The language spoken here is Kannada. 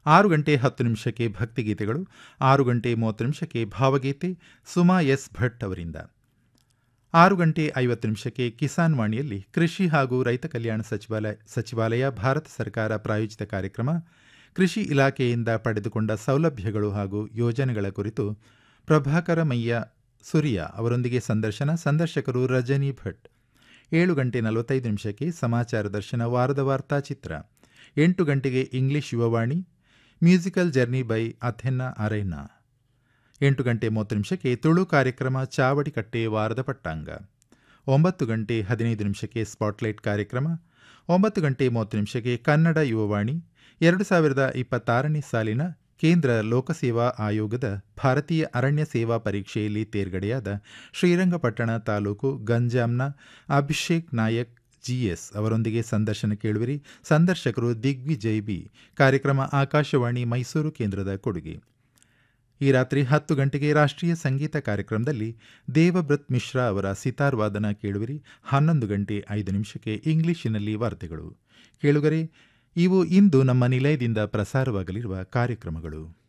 ಆರು ಗಂಟೆ ಹತ್ತು ನಿಮಿಷಕ್ಕೆ ಭಕ್ತಿಗೀತೆಗಳು ಆರು ಗಂಟೆ ಮೂವತ್ತು ನಿಮಿಷಕ್ಕೆ ಭಾವಗೀತೆ ಸುಮಾ ಎಸ್ ಭಟ್ ಅವರಿಂದ ಆರು ಗಂಟೆ ಐವತ್ತು ನಿಮಿಷಕ್ಕೆ ಕಿಸಾನ್ ವಾಣಿಯಲ್ಲಿ ಕೃಷಿ ಹಾಗೂ ರೈತ ಕಲ್ಯಾಣ ಸಚಿವಾಲಯ ಸಚಿವಾಲಯ ಭಾರತ ಸರ್ಕಾರ ಪ್ರಾಯೋಜಿತ ಕಾರ್ಯಕ್ರಮ ಕೃಷಿ ಇಲಾಖೆಯಿಂದ ಪಡೆದುಕೊಂಡ ಸೌಲಭ್ಯಗಳು ಹಾಗೂ ಯೋಜನೆಗಳ ಕುರಿತು ಪ್ರಭಾಕರ ಮಯ್ಯ ಸುರಿಯ ಅವರೊಂದಿಗೆ ಸಂದರ್ಶನ ಸಂದರ್ಶಕರು ರಜನಿ ಭಟ್ ಏಳು ಗಂಟೆ ನಲವತ್ತೈದು ನಿಮಿಷಕ್ಕೆ ಸಮಾಚಾರ ದರ್ಶನ ವಾರದ ವಾರ್ತಾ ಚಿತ್ರ ಎಂಟು ಗಂಟೆಗೆ English Yuvavani musical journey by ಅಥೆನ್ನ ಅರೈನಾ ಎಂಟು ಗಂಟೆ ಮೂವತ್ತು ನಿಮಿಷಕ್ಕೆ ತುಳು ಕಾರ್ಯಕ್ರಮ ಚಾವಡಿಕಟ್ಟೆ ವಾರದ ಪಟ್ಟಾಂಗ ಒಂಬತ್ತು ಗಂಟೆ ಹದಿನೈದು ನಿಮಿಷಕ್ಕೆ ಸ್ಪಾಟ್ಲೈಟ್ ಕಾರ್ಯಕ್ರಮ ಒಂಬತ್ತು ಗಂಟೆ ಮೂವತ್ತು ನಿಮಿಷಕ್ಕೆ ಕನ್ನಡ ಯುವವಾಣಿ ಎರಡು ಸಾವಿರದ ಇಪ್ಪತ್ತಾರನೇ ಸಾಲಿನ ಕೇಂದ್ರ ಲೋಕಸೇವಾ ಆಯೋಗದ ಭಾರತೀಯ ಅರಣ್ಯ ಸೇವಾ ಪರೀಕ್ಷೆಯಲ್ಲಿ ತೇರ್ಗಡೆಯಾದ ಶ್ರೀರಂಗಪಟ್ಟಣ ತಾಲೂಕು ಗಂಜಾಂನ ಅಭಿಷೇಕ್ ನಾಯಕ್ ಜಿಎಸ್ ಅವರೊಂದಿಗೆ ಸಂದರ್ಶನ ಕೇಳುವಿರಿ ಸಂದರ್ಶಕರು ದಿಗ್ವಿಜಯ್ ಬಿ ಕಾರ್ಯಕ್ರಮ ಆಕಾಶವಾಣಿ ಮೈಸೂರು ಕೇಂದ್ರದ ಕೊಡುಗೆ ಈ ರಾತ್ರಿ ಹತ್ತು ಗಂಟೆಗೆ ರಾಷ್ಟ್ರೀಯ ಸಂಗೀತ ಕಾರ್ಯಕ್ರಮದಲ್ಲಿ ದೇವಬ್ರತ್ ಮಿಶ್ರಾ ಅವರ ಸಿತಾರ್ ವಾದನ ಕೇಳುವಿರಿ ಹನ್ನೊಂದು ಗಂಟೆ ಐದು ನಿಮಿಷಕ್ಕೆ ಇಂಗ್ಲಿಷಿನಲ್ಲಿ ವಾರ್ತೆಗಳು ಕೇಳುಗರೆ ಇವು ಇಂದು ನಮ್ಮ ನಿಲಯದಿಂದ ಪ್ರಸಾರವಾಗಲಿರುವ ಕಾರ್ಯಕ್ರಮಗಳು